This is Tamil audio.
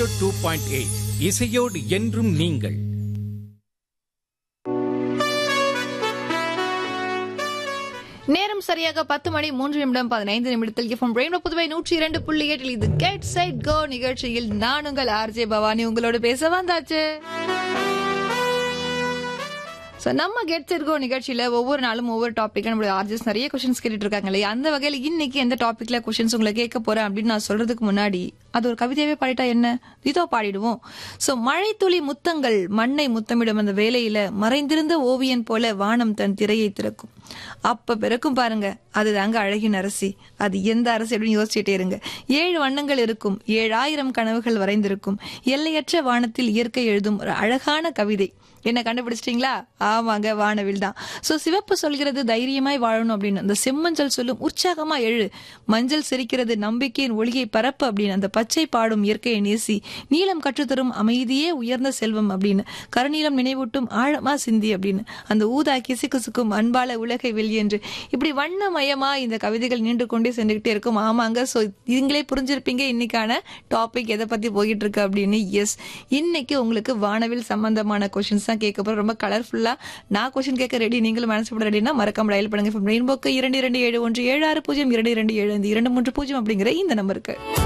டூ பாயிண்ட் எயிட் இசையோடு என்றும் நீங்கள் நேரம் சரியாக பத்து மணி மூன்று நிமிடம் பதினைந்து நிமிடத்தில் எஃப்எம் ரெயின்போ புதுவை நூற்றி இரண்டு புள்ளி எட்டில் இது கெட் சைட் கோ நிகழ்ச்சியில் நான் உங்கள் ஆர்ஜே பவானி உங்களோட பேச வந்தாச்சு ஸோ நம்ம கெட் செட் கோ நிகழ்ச்சியில ஒவ்வொரு நாளும் ஒவ்வொரு டாபிக் நம்மளுடைய ஆர்ஜிஎஸ் நிறைய கொஸ்டின்ஸ் கேட்டுட்டு இருக்காங்க இல்லையா அந்த வகையில் இன்னைக்கு எந்த டாபிக்ல கொஸ்டின்ஸ் உங்களை கேட்க போறேன் அப்படின்னு நான் சொல்றதுக்கு முன்னாடி அது ஒரு கவிதையாவே பாடிட்டா என்ன இதோ பாடிடுவோம் ஸோ மழைத்துளி முத்தங்கள் மண்ணை முத்தமிடும் அந்த வேலையில மறைந்திருந்த ஓவியன் போல வானம் தன் திரையை திறக்கும் அப்ப பிறக்கும் பாருங்க அதுதாங்க அழகின் அரசி அது எந்த அரசி அப்படின்னு யோசிச்சுட்டே இருங்க ஏழு வண்ணங்கள் இருக்கும் ஏழாயிரம் கனவுகள் வரைந்திருக்கும் எல்லையற்ற வானத்தில் இயற்கை எழுதும் ஒரு அழகான கவிதை என்ன கண்டுபிடிச்சிட்டீங்களா ஆமாங்க வானவில் தான் சோ சிவப்பு சொல்கிறது தைரியமாய் வாழணும் அப்படின்னு அந்த செம்மஞ்சள் சொல்லும் உற்சாகமா எழு மஞ்சள் சிரிக்கிறது நம்பிக்கையின் ஒளியை பரப்பு அப்படின்னு அந்த பச்சை பாடும் இயற்கையை நேசி நீலம் கற்றுத்தரும் அமைதியே உயர்ந்த செல்வம் அப்படின்னு கருநீலம் நினைவூட்டும் ஆழமா சிந்தி அப்படின்னு அந்த ஊதா கிசுகிசுக்கும் அன்பால உலகை வெளி என்று இப்படி வண்ணமயமா இந்த கவிதைகள் நீண்டு கொண்டே சென்றுகிட்டே இருக்கும் ஆமாங்க சோ நீங்களே புரிஞ்சிருப்பீங்க இன்னைக்கான டாபிக் எதை பத்தி போயிட்டு இருக்கு அப்படின்னு எஸ் இன்னைக்கு உங்களுக்கு வானவில் சம்பந்தமான கொஸ்டின்ஸ் தான் கேட்க போறோம் ரொம்ப கலர்ஃபுல்லா நான் கொஸ்டின் கேட்க ரெடி நீங்களும் மனசு விட ரெடினா மறக்காம டயல் பண்ணுங்க ரெயின்போக்கு இரண்டு இரண்டு ஏழு ஒன்று ஏழு ஆறு பூஜ்ஜியம் இரண்டு இரண்டு ஏழு ஐந்து இரண்டு மூன்று பூஜ்ஜியம் அப்படிங்கிற இந்த நம்பருக்கு